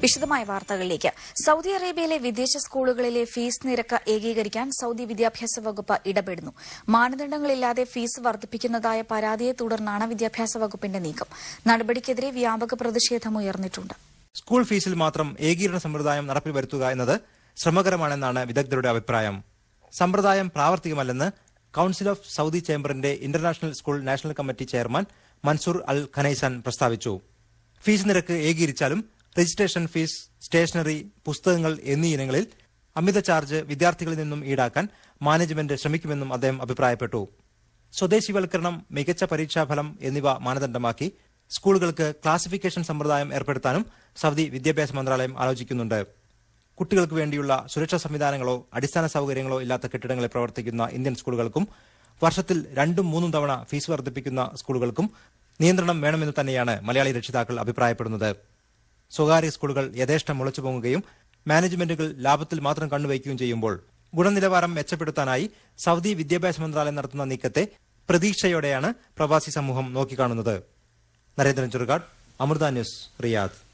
വിശദമായ വാർത്തകളിലേക്ക് സൌദി അറേബ്യയിലെ വിദേശ സ്കൂളുകളിലെ ഫീസ് നിരക്ക് ഏകീകരിക്കാൻ സൌദി വിദ്യാഭ്യാസ വകുപ്പ് ഇടപെടുന്നു മാനദണ്ഡങ്ങളില്ലാതെ ഫീസ് വർദ്ധിപ്പിക്കുന്നതായ പരാതിയെ തുടർന്നാണ് വിദ്യാഭ്യാസ വകുപ്പിന്റെ നീക്കം നടപടിക്കെതിരെ വ്യാപക പ്രതിഷേധം ഉയർന്നിട്ടുണ്ട് സ്കൂൾ ഫീസിൽ മാത്രം ഏകീകരണ സമ്പ്രദായം നടപ്പിൽ വരുത്തുക എന്നത് ശ്രമകരമാണെന്നാണ് വിദഗ്ധരുടെ അഭിപ്രായം സമ്പ്രദായം പ്രാവർത്തികമല്ലെന്ന് കൌൺസിൽ ഓഫ് സൌദി ചേംബറിന്റെ international school national committee chairman Mansour al Khunaizan പ്രസ്താവിച്ചു ഫീസ് നിരക്ക് ഏകീകരിച്ചാലും രജിസ്ട്രേഷൻ ഫീസ് സ്റ്റേഷനറി പുസ്തകങ്ങൾ എന്നീ ഇനങ്ങളിൽ അമിത ചാർജ് വിദ്യാർത്ഥികളിൽ നിന്നും ഈടാക്കാൻ മാനേജ്മെന്റ് ശ്രമിക്കുമെന്നും അദ്ദേഹം അഭിപ്രായപ്പെട്ടു സ്വദേശിവൽക്കരണം മികച്ച പരീക്ഷാഫലം എന്നിവ മാനദണ്ഡമാക്കി സ്കൂളുകൾക്ക് ക്ലാസിഫിക്കേഷൻ സമ്പ്രദായം ഏർപ്പെടുത്താനും സൗദി വിദ്യാഭ്യാസ മന്ത്രാലയം ആലോചിക്കുന്നുണ്ട് കുട്ടികൾക്ക് വേണ്ടിയുള്ള സുരക്ഷാ സംവിധാനങ്ങളോ അടിസ്ഥാന സൗകര്യങ്ങളോ ഇല്ലാത്ത കെട്ടിടങ്ങളിൽ പ്രവർത്തിക്കുന്ന ഇന്ത്യൻ സ്കൂളുകൾക്കും വർഷത്തിൽ രണ്ടും മൂന്നും തവണ ഫീസ് വർദ്ധിപ്പിക്കുന്ന സ്കൂളുകൾക്കും നിയന്ത്രണം വേണമെന്ന് തന്നെയാണ് മലയാളി രക്ഷിതാക്കൾ അഭിപ്രായപ്പെടുന്നത് സ്വകാര്യ സ്കൂളുകൾ യഥേഷ്ടം മുളച്ചുപോകുകയും മാനേജ്മെന്റുകൾ ലാഭത്തിൽ മാത്രം കണ്ണുവയ്ക്കുകയും ചെയ്യുമ്പോൾ ഗുണനിലവാരം മെച്ചപ്പെടുത്താനായി സൗദി വിദ്യാഭ്യാസ മന്ത്രാലയം നടത്തുന്ന നീക്കത്തെ പ്രതീക്ഷയോടെയാണ് പ്രവാസി സമൂഹം നോക്കിക്കാണുന്നത് നരേന്ദ്രൻ ചുറുകാട് അമൃത ന്യൂസ് റിയാദ്